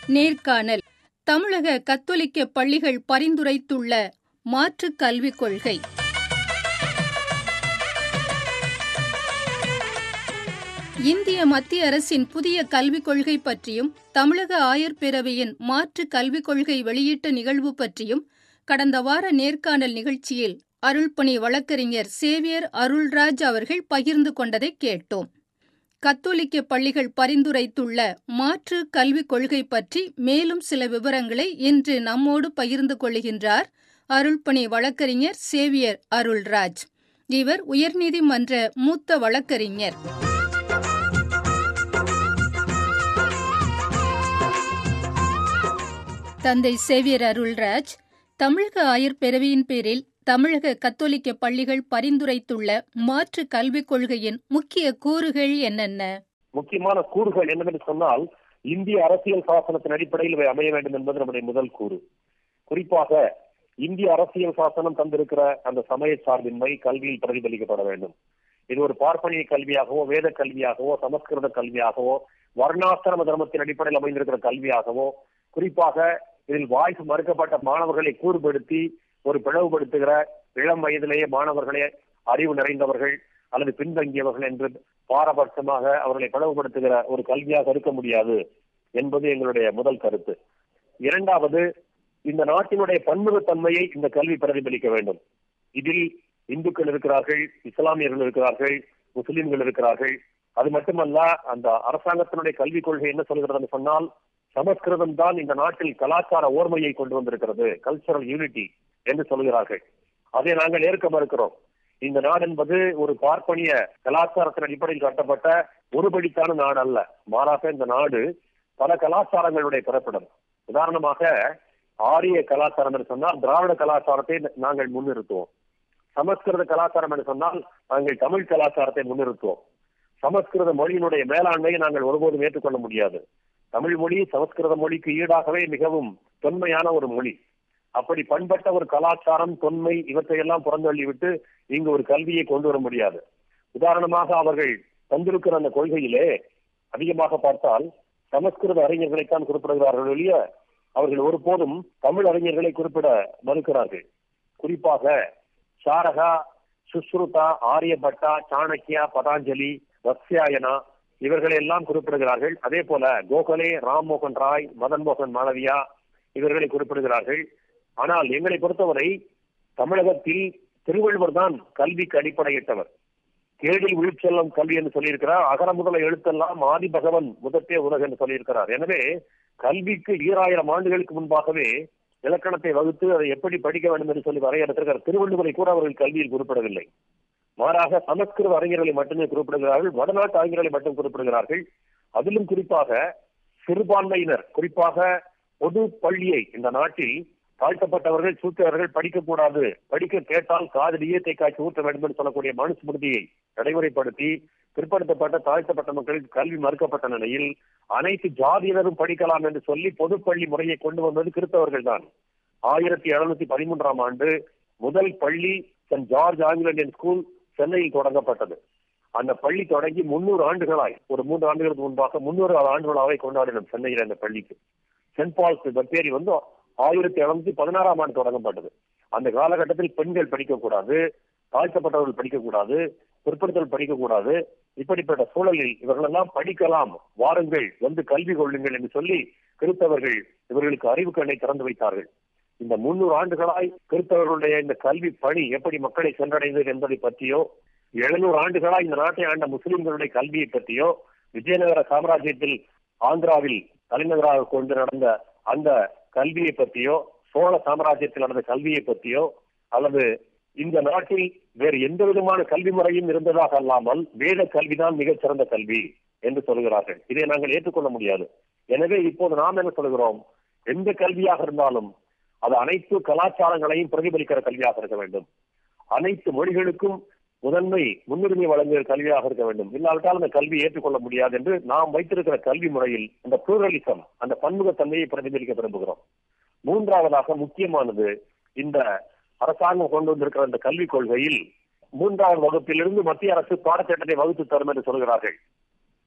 நேர்காணல் தமிழக கத்தோலிக்க பள்ளிகள் பரிந்துரைத்துள்ள மாற்றுக் கல்விக் கொள்கை இந்திய மத்திய அரசின் புதிய கல்விக் கொள்கை பற்றியும் தமிழக ஆயர் பேரவையின் மாற்று கல்விக் கொள்கை வெளியீட்டு நிகழ்வு பற்றியும் கடந்த வார நேர்காணல் நிகழ்ச்சியில் அருள்பணி வழக்கறிஞர் சேவியர் அருள்ராஜ் அவர்கள் பகிர்ந்து கொண்டதை கேட்டோம் கத்தோலிக்க பள்ளிகள் பரிந்துரைத்துள்ள மாற்று கல்விக் கொள்கை பற்றி மேலும் சில விவரங்களை இன்று நம்மோடு பகிர்ந்து கொள்கின்றார் அருள்பணி வழக்கறிஞர் சேவியர் அருள்ராஜ் இவர் உயர்நீதிமன்ற மூத்த வழக்கறிஞர் தந்தை சேவியர் அருள்ராஜ் தமிழக ஆயர் பேரவையின் பேரில் தமிழக கத்தோலிக்க பள்ளிகள் பரிந்துரைத்துள்ள மாற்று கல்விக் கொள்கையின் முக்கிய கூறுகள் என்னென்ன முக்கியமான கூறுகள் என்னவென்று சொன்னால் இந்திய அரசியல் சாசனத்தின் அடிப்படையில் இவை அமைய வேண்டும் என்பது நம்முடைய முதல் கூறு குறிப்பாக இந்திய அரசியல் சாசனம் தந்திருக்கிற அந்த சமய சார்பின்மை கல்வியில் பிரதிபலிக்கப்பட வேண்டும் இது ஒரு பார்ப்பனிய கல்வியாகவோ வேத கல்வியாகவோ சமஸ்கிருத கல்வியாகவோ வர்ணாசிரம தர்மத்தின் அடிப்படையில் அமைந்திருக்கிற கல்வியாகவோ குறிப்பாக இதில் வாய்ப்பு மறுக்கப்பட்ட மாணவர்களை கூறுபடுத்தி ஒரு பிளவுபடுத்துகிற இளம் வயதிலேயே மாணவர்களே அறிவு நிறைந்தவர்கள் அல்லது பின்தங்கியவர்கள் என்று பாரபட்சமாக அவர்களை பிளவுபடுத்துகிற ஒரு கல்வியாக இருக்க முடியாது என்பது எங்களுடைய முதல் கருத்து இரண்டாவது இந்த நாட்டினுடைய பன்முகத்தன்மையை இந்த கல்வி பிரதிபலிக்க வேண்டும் இதில் இந்துக்கள் இருக்கிறார்கள் இஸ்லாமியர்கள் இருக்கிறார்கள் முஸ்லிம்கள் இருக்கிறார்கள் அது மட்டுமல்ல அந்த அரசாங்கத்தினுடைய கல்விக் கொள்கை என்ன சொல்கிறதுன்னு சொன்னால் சமஸ்கிருதம் தான் இந்த நாட்டில் கலாச்சார ஓர்மையை கொண்டு வந்திருக்கிறது கல்ச்சரல் யூனிட்டி என்று சொல்கிறார்கள் அதை நாங்கள் ஏற்க மறுக்கிறோம் இந்த நாடு என்பது ஒரு பார்ப்பனிய கலாச்சாரத்தின் அடிப்படையில் கட்டப்பட்ட ஒருபடித்தான நாடு அல்ல மாறாக இந்த நாடு பல கலாச்சாரங்களுடைய பிறப்பிடம் உதாரணமாக ஆரிய கலாச்சாரம் என்று சொன்னால் திராவிட கலாச்சாரத்தை நாங்கள் முன்னிறுத்துவோம் சமஸ்கிருத கலாச்சாரம் என்று சொன்னால் நாங்கள் தமிழ் கலாச்சாரத்தை முன்னிறுத்துவோம் சமஸ்கிருத மொழியினுடைய மேலாண்மையை நாங்கள் ஒருபோதும் ஏற்றுக்கொள்ள முடியாது தமிழ் மொழி சமஸ்கிருத மொழிக்கு ஈடாகவே மிகவும் தொன்மையான ஒரு மொழி அப்படி பண்பட்ட ஒரு கலாச்சாரம் தொன்மை இவற்றையெல்லாம் புறந்தள்ளிவிட்டு இங்கு ஒரு கல்வியை கொண்டு வர முடியாது உதாரணமாக அவர்கள் தந்திருக்கிற அந்த கொள்கையிலே அதிகமாக பார்த்தால் சமஸ்கிருத அறிஞர்களைத்தான் குறிப்பிடுகிறார்கள் வெளிய அவர்கள் ஒருபோதும் தமிழ் அறிஞர்களை குறிப்பிட மறுக்கிறார்கள் குறிப்பாக சாரகா சுஸ்ருதா ஆரியபட்டா சாணக்கியா பதாஞ்சலி வத்யாயனா இவர்களை எல்லாம் குறிப்பிடுகிறார்கள் அதே போல கோகலே ராம்மோகன் ராய் மதன் மோகன் மாளவியா இவர்களை குறிப்பிடுகிறார்கள் ஆனால் எங்களை பொறுத்தவரை தமிழகத்தில் திருவள்ளுவர் தான் கல்விக்கு அடிப்படையிட்டவர் கேடில் உயிர்ச்செல்லும் கல்வி என்று சொல்லியிருக்கிறார் அகர முதல எழுத்தெல்லாம் ஆதி பகவன் முதற்றே உலக என்று சொல்லியிருக்கிறார் எனவே கல்விக்கு ஈராயிரம் ஆண்டுகளுக்கு முன்பாகவே இலக்கணத்தை வகுத்து அதை எப்படி படிக்க வேண்டும் என்று சொல்லி வரையறுத்திருக்கிற திருவள்ளுவரை கூட அவர்கள் கல்வியில் குறிப்பிடவில்லை மாறாக சமஸ்கிருத அறிஞர்களை மட்டுமே குறிப்பிடுகிறார்கள் வடநாட்டு அறிஞர்களை மட்டும் குறிப்பிடுகிறார்கள் அதிலும் குறிப்பாக சிறுபான்மையினர் குறிப்பாக பொது பள்ளியை இந்த நாட்டில் தாழ்த்தப்பட்டவர்கள் சூத்திரர்கள் படிக்கக்கூடாது படிக்க கேட்டால் காதலியே தேக்காய்ச்சி ஊற்ற வேண்டும் என்று சொல்லக்கூடிய மனுஸ்மிருதியை நடைமுறைப்படுத்தி பிற்படுத்தப்பட்ட தாழ்த்தப்பட்ட மக்களுக்கு கல்வி மறுக்கப்பட்ட நிலையில் அனைத்து ஜாதியினரும் படிக்கலாம் என்று சொல்லி பொதுப்பள்ளி முறையை கொண்டு வந்தது கிறிஸ்தவர்கள் தான் ஆயிரத்தி எழுநூத்தி பதிமூன்றாம் ஆண்டு முதல் பள்ளி சென்ட் ஜார்ஜ் ஆங்கிலண்டியன் ஸ்கூல் சென்னையில் தொடங்கப்பட்டது அந்த பள்ளி தொடங்கி முன்னூறு ஆண்டுகளாய் ஒரு மூன்று ஆண்டுகளுக்கு முன்பாக முன்னூறு ஆண்டுகளாவே கொண்டாடினோம் சென்னையில் அந்த பள்ளிக்கு சென்ட் பால்ஸ் பப்பேரி வந்து ஆயிரத்தி எழுநூத்தி பதினாறாம் ஆண்டு தொடங்கப்பட்டது அந்த காலகட்டத்தில் பெண்கள் படிக்கக்கூடாது தாழ்த்தப்பட்டவர்கள் படிக்கக்கூடாது பிற்படுத்தல் படிக்கக்கூடாது இப்படிப்பட்ட சூழலில் இவர்களெல்லாம் படிக்கலாம் வாருங்கள் வந்து கல்வி கொள்ளுங்கள் என்று சொல்லி கிறிஸ்தவர்கள் இவர்களுக்கு அறிவு கண்ணை திறந்து வைத்தார்கள் இந்த முன்னூறு ஆண்டுகளாய் கிறிஸ்தவர்களுடைய இந்த கல்வி பணி எப்படி மக்களை சென்றடைந்தது என்பதை பற்றியோ எழுநூறு ஆண்டுகளாய் இந்த நாட்டை ஆண்ட முஸ்லிம்களுடைய கல்வியை பற்றியோ விஜயநகர சாம்ராஜ்யத்தில் ஆந்திராவில் தலைநகராக கொண்டு நடந்த அந்த கல்வியை பற்றியோ சோழ சாம்ராஜ்யத்தில் நடந்த கல்வியை பற்றியோ அல்லது இந்த நாட்டில் வேறு எந்த விதமான கல்வி முறையும் இருந்ததாக அல்லாமல் வேத கல்விதான் மிகச் சிறந்த கல்வி என்று சொல்கிறார்கள் இதை நாங்கள் ஏற்றுக்கொள்ள முடியாது எனவே இப்போது நாம் என்ன சொல்கிறோம் எந்த கல்வியாக இருந்தாலும் அது அனைத்து கலாச்சாரங்களையும் பிரதிபலிக்கிற கல்வியாக இருக்க வேண்டும் அனைத்து மொழிகளுக்கும் முதன்மை முன்னுரிமை வழங்குகிற கல்வியாக இருக்க வேண்டும் இல்லாவிட்டால் அந்த கல்வி ஏற்றுக்கொள்ள முடியாது என்று நாம் வைத்திருக்கிற கல்வி முறையில் அந்த புளூரலிசம் அந்த பன்முகத்தன்மையை பிரதிபலிக்க விரும்புகிறோம் மூன்றாவதாக முக்கியமானது இந்த அரசாங்கம் கொண்டு வந்திருக்கிற அந்த கல்விக் கொள்கையில் மூன்றாவது வகுப்பிலிருந்து மத்திய அரசு பாடத்திட்டத்தை வகுத்து தரும் என்று சொல்கிறார்கள்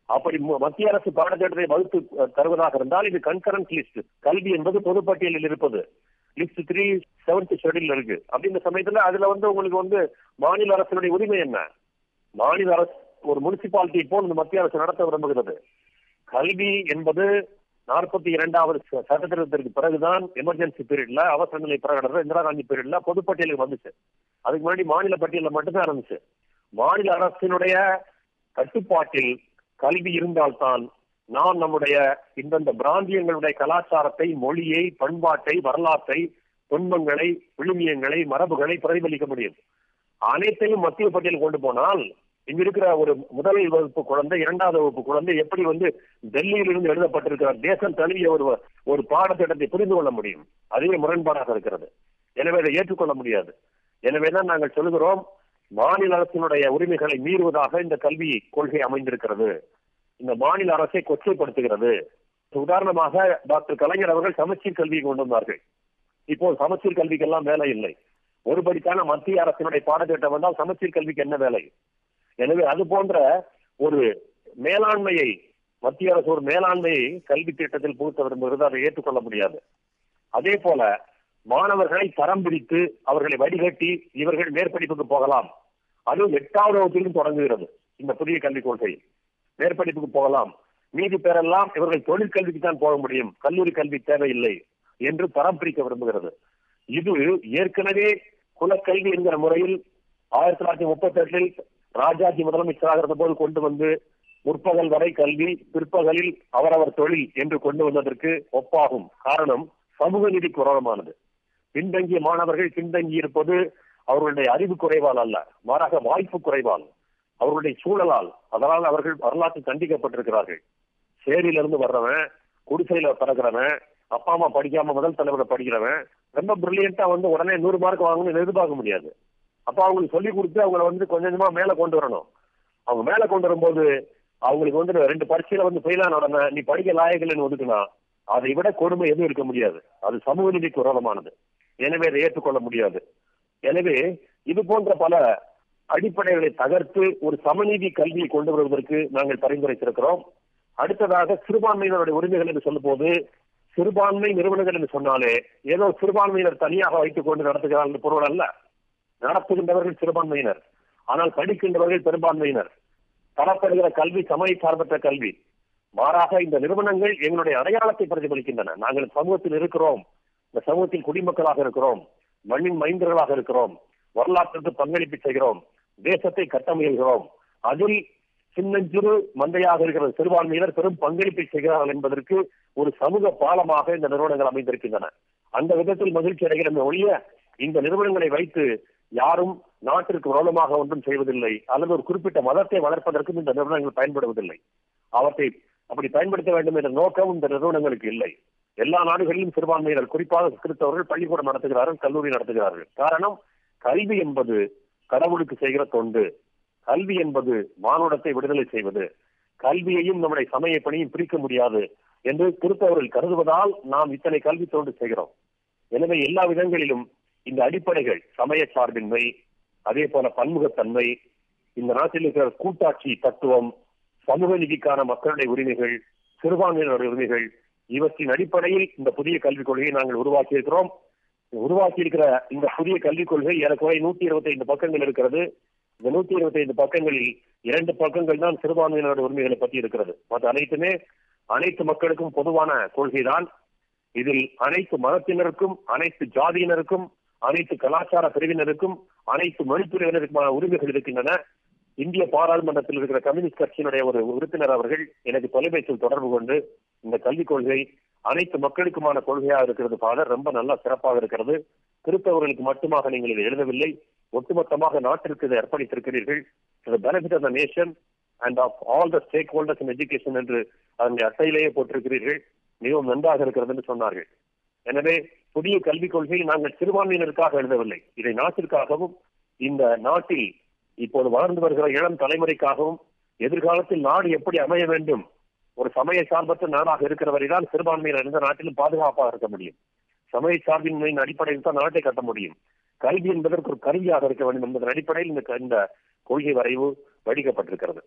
அப்படி ம- மத்திய அரசு பாடத்திட்டத்தை வகுத்து அஹ், தருவதாக இருந்தால் இது கன்கரண்ட் லிஸ்ட் கல்வி என்பது பொதுப்பட்டியலில் இருப்பது லிஸ்ட் த்ரீ செவன்த் ஷெடியூல் இருக்கு அப்படின்ற சமயத்துல அதுல வந்து உங்களுக்கு வந்து மாநில அரசினுடைய உரிமை என்ன மாநில அரசு ஒரு முனிசிபாலிட்டி போல் இந்த மத்திய அரசு நடத்த விரும்புகிறது கல்வி என்பது நாற்பத்தி இரண்டாவது ச- சட்ட திருத்தத்திற்கு பிறகுதான் எமர்ஜென்சி பீரியட்ல அவசர நிலை பிரகடனம் இந்திரா காந்தி பீரியட்ல பொதுப்பட்டியலுக்கு வந்துச்சு அதுக்கு முன்னாடி மாநில பட்டியலில் மட்டும்தான் இருந்துச்சு மாநில அரசினுடைய கட்டுப்பாட்டில் கல்வி இருந்தால்தான் நாம் நம்முடைய இந்தந்த பிராந்தியங்களுடைய கலாச்சாரத்தை மொழியை பண்பாட்டை வரலாற்றை துன்பங்களை விழுமியங்களை மரபுகளை பிரதிபலிக்க முடியும் அனைத்தையும் மத்திய பட்டியல் கொண்டு போனால் இங்க இருக்கிற ஒரு முதல் வகுப்பு குழந்தை இரண்டாவது வகுப்பு குழந்தை எப்படி வந்து டெல்லியிலிருந்து எழுதப்பட்டிருக்கிற தேசம் தழுவிய ஒரு ஒரு பாடத்திட்டத்தை புரிந்து கொள்ள முடியும் அதுவே முரண்பாடாக இருக்கிறது எனவே அதை ஏற்றுக்கொள்ள முடியாது எனவேதான் நாங்கள் சொல்கிறோம் மாநில அரசினுடைய உரிமைகளை மீறுவதாக இந்த கல்வி கொள்கை அமைந்திருக்கிறது இந்த மாநில அரசை கொச்சைப்படுத்துகிறது உதாரணமாக டாக்டர் கலைஞர் அவர்கள் சமச்சீர் கல்வியை கொண்டு வந்தார்கள் இப்போ சமச்சீர் கல்விக்கெல்லாம் வேலை இல்லை ஒருபடிக்கான மத்திய அரசினுடைய பாடத்திட்டம் வந்தால் சமச்சீர் கல்விக்கு என்ன வேலை எனவே அது போன்ற ஒரு மேலாண்மையை மத்திய அரசு ஒரு மேலாண்மையை கல்வி திட்டத்தில் புகுத்த விரும்புகிறது அதை ஏற்றுக்கொள்ள முடியாது அதே போல மாணவர்களை தரம் பிரித்து அவர்களை வடிகட்டி இவர்கள் மேற்படிப்புக்கு போகலாம் அது எட்டாவது வகுப்பிலும் தொடங்குகிறது இந்த புதிய கல்விக் கொள்கை மேற்படிப்புக்கு போகலாம் மீதி பேரெல்லாம் இவர்கள் தொழிற்கல்விக்கு தான் போக முடியும் கல்லூரி கல்வி தேவையில்லை என்று தரம் பிரிக்க விரும்புகிறது இது ஏற்கனவே குலக்கல்வி என்கிற முறையில் ஆயிரத்தி தொள்ளாயிரத்தி முப்பத்தி எட்டில் ராஜாஜி முதலமைச்சராக இருந்த போது கொண்டு வந்து முற்பகல் வரை கல்வி பிற்பகலில் அவரவர் தொழில் என்று கொண்டு வந்ததற்கு ஒப்பாகும் காரணம் சமூக நீதி குரலமானது பின்தங்கிய மாணவர்கள் பின்தங்கி இருப்பது அவர்களுடைய அறிவு குறைவால் அல்ல மாறாக வாய்ப்பு குறைவால் அவர்களுடைய சூழலால் அதனால் அவர்கள் வரலாற்று தண்டிக்கப்பட்டிருக்கிறார்கள் சேரியிலிருந்து வர்றவன் குடிசையில பிறகுறவன் அப்பா அம்மா படிக்காம முதல் தலைவரை படிக்கிறவன் ரொம்ப பிரில்லியண்டா வந்து உடனே நூறு மார்க் வாங்கணும்னு எதிர்பார்க்க முடியாது அப்ப அவங்களுக்கு சொல்லி கொடுத்து அவங்கள வந்து கொஞ்சம் கொஞ்சமா மேல கொண்டு வரணும் அவங்க மேல கொண்டு வரும்போது அவங்களுக்கு வந்து ரெண்டு பரீட்சையில வந்து ஃபெயிலான உடனே நீ படிக்க லாயகள்னு ஒதுக்குனா அதை விட கொடுமை எதுவும் இருக்க முடியாது அது சமூக நீதிக்கு விரோதமானது எனவே அதை ஏற்றுக்கொள்ள முடியாது எனவே இது போன்ற பல அடிப்படைகளை தகர்த்து ஒரு சமநீதி கல்வியை கொண்டு வருவதற்கு நாங்கள் பரிந்துரைத்திருக்கிறோம் அடுத்ததாக சிறுபான்மையினருடைய உரிமைகள் என்று சொல்லும் போது சிறுபான்மை நிறுவனங்கள் என்று சொன்னாலே ஏதோ சிறுபான்மையினர் தனியாக வைத்துக் கொண்டு நடத்துகிறார்கள் என்று பொருள் அல்ல நடத்துகின்றவர்கள் சிறுபான்மையினர் ஆனால் படிக்கின்றவர்கள் பெரும்பான்மையினர் தரப்படுகிற கல்வி சமய சார்பற்ற கல்வி மாறாக இந்த நிறுவனங்கள் எங்களுடைய அடையாளத்தை பிரதிபலிக்கின்றன நாங்கள் சமூகத்தில் இருக்கிறோம் இந்த சமூகத்தில் குடிமக்களாக இருக்கிறோம் மண்ணின் மைந்தர்களாக இருக்கிறோம் வரலாற்றுக்கு பங்களிப்பு செய்கிறோம் தேசத்தை கட்டமைகிறோம் அதில் சின்னஞ்சிறு மந்தையாக இருக்கிற சிறுபான்மையினர் பெரும் பங்களிப்பை செய்கிறார்கள் என்பதற்கு ஒரு சமூக பாலமாக இந்த நிறுவனங்கள் அமைந்திருக்கின்றன அந்த விதத்தில் மகிழ்ச்சி அடைகிறோம் ஒழிய இந்த நிறுவனங்களை வைத்து யாரும் நாட்டிற்கு விரோதமாக ஒன்றும் செய்வதில்லை அல்லது ஒரு குறிப்பிட்ட மதத்தை வளர்ப்பதற்கும் இந்த நிறுவனங்கள் பயன்படுவதில்லை அவற்றை அப்படி பயன்படுத்த வேண்டும் என்ற நோக்கம் இந்த நிறுவனங்களுக்கு இல்லை எல்லா நாடுகளிலும் சிறுபான்மையினர் குறிப்பாக கிறிஸ்தவர்கள் பள்ளிக்கூடம் நடத்துகிறார்கள் கல்லூரி நடத்துகிறார்கள் காரணம் கல்வி என்பது கடவுளுக்கு செய்கிற தொண்டு கல்வி என்பது மானுடத்தை விடுதலை செய்வது கல்வியையும் நம்முடைய சமய பணியும் பிரிக்க முடியாது என்று கிறிஸ்தவர்கள் கருதுவதால் நாம் இத்தனை கல்வி தொண்டு செய்கிறோம் எனவே எல்லா விதங்களிலும் இந்த அடிப்படைகள் சமய சார்பின்மை அதே போல பன்முகத்தன்மை இந்த நாட்டில் இருக்கிற கூட்டாட்சி தத்துவம் சமூக நீதிக்கான மக்களுடைய உரிமைகள் சிறுபான்மையினருடைய உரிமைகள் இவற்றின் அடிப்படையில் இந்த புதிய கல்விக் கொள்கையை நாங்கள் உருவாக்கி இருக்கிறோம் உருவாக்கி இருக்கிற இந்த புதிய கல்விக் கொள்கை ஏறக்குறைய நூத்தி இருபத்தி ஐந்து பக்கங்கள் இருக்கிறது இந்த நூத்தி இருபத்தி ஐந்து பக்கங்களில் இரண்டு பக்கங்கள் தான் சிறுபான்மையினருடைய உரிமைகளை பற்றி இருக்கிறது மற்ற அனைத்துமே அனைத்து மக்களுக்கும் பொதுவான கொள்கைதான் இதில் அனைத்து மதத்தினருக்கும் அனைத்து ஜாதியினருக்கும் அனைத்து கலாச்சார பிரிவினருக்கும் அனைத்து மொழி பிரிவினருக்குமான உரிமைகள் இருக்கின்றன இந்திய பாராளுமன்றத்தில் இருக்கிற கம்யூனிஸ்ட் கட்சியினுடைய ஒரு உறுப்பினர் அவர்கள் எனக்கு தொலைபேசியில் தொடர்பு கொண்டு இந்த கல்விக் கொள்கை அனைத்து மக்களுக்குமான கொள்கையாக இருக்கிறது ஃபாதர் ரொம்ப நல்லா சிறப்பாக இருக்கிறது கிறிஸ்தவர்களுக்கு மட்டுமாக நீங்கள் இதை எழுதவில்லை ஒட்டுமொத்தமாக நாட்டிற்கு இதை அர்ப்பணித்திருக்கிறீர்கள் benefit of the nation and of all the stakeholders in education என்று அதனுடைய அட்டையிலேயே போட்டிருக்கிறீர்கள் மிகவும் நன்றாக இருக்கிறது என்று சொன்னார்கள் எனவே புதிய கல்விக் கொள்கையை நாங்கள் சிறுபான்மையினருக்காக எழுதவில்லை இதை நாட்டிற்காகவும் இந்த நாட்டில் இப்போது வளர்ந்து வருகிற இளம் தலைமுறைக்காகவும் எதிர்காலத்தில் நாடு எப்படி அமைய வேண்டும் ஒரு சமய சார்பற்ற நாடாக இருக்கிற வரைதான் சிறுபான்மையினர் எந்த நாட்டிலும் பாதுகாப்பாக இருக்க முடியும் சமய சார்பின்மையின் அடிப்படையில் தான் நாட்டை கட்ட முடியும் கல்வி என்பதற்கு ஒரு கருவியாக இருக்க வேண்டும் என்பதன் அடிப்படையில் இந்த இந்த கொள்கை வரைவு வடிக்கப்பட்டிருக்கிறது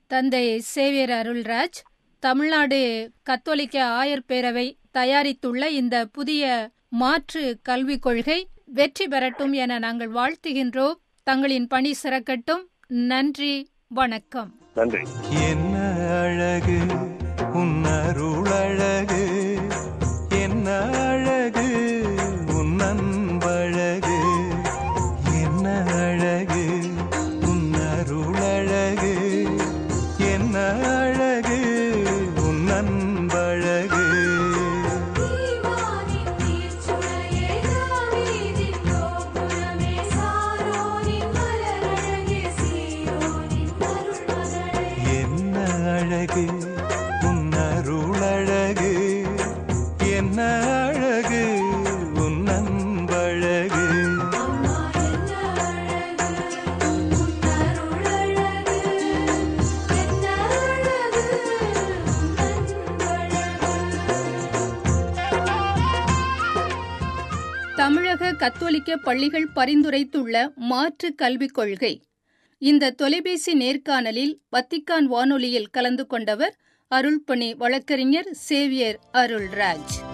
தந்தை சேவியர் அருள்ராஜ் தமிழ்நாடு கத்தோலிக்க ஆயர் பேரவை தயாரித்துள்ள இந்த புதிய மாற்று கல்விக் கொள்கை வெற்றி பெறட்டும் என நாங்கள் வாழ்த்துகின்றோம் தங்களின் பணி சிறக்கட்டும் நன்றி வணக்கம் நன்றி என்ன அழகு உன்னருளழகு என்ன அழகு உன் அன்பழகு என்ன அழகு உன்னருளழகு என்ன அழகு உன் அன்பழகு தீவானின் நீர்ச்சுளையே தாவீதின் கோபுரமே சாரோனின் மலரழகே சீயோனின் அருள்மகளே என்ன அழகு உன்னருளழகு என்ன அழகு உன் அன்பழகு அம்மா என்ன அழகு உன் அருளழகு என்ன அழகு உன் அன்பழகு தமிழக கத்தோலிக்க பள்ளிகள் பரிந்துரைத்துள்ள மாற்று கல்விக் கொள்கை இந்த தொலைபேசி நேர்காணலில் வத்திக்கான் வானொலியில் கலந்து கொண்டவர் அருள்பணி வழக்கறிஞர் சேவியர் அருள்ராஜ்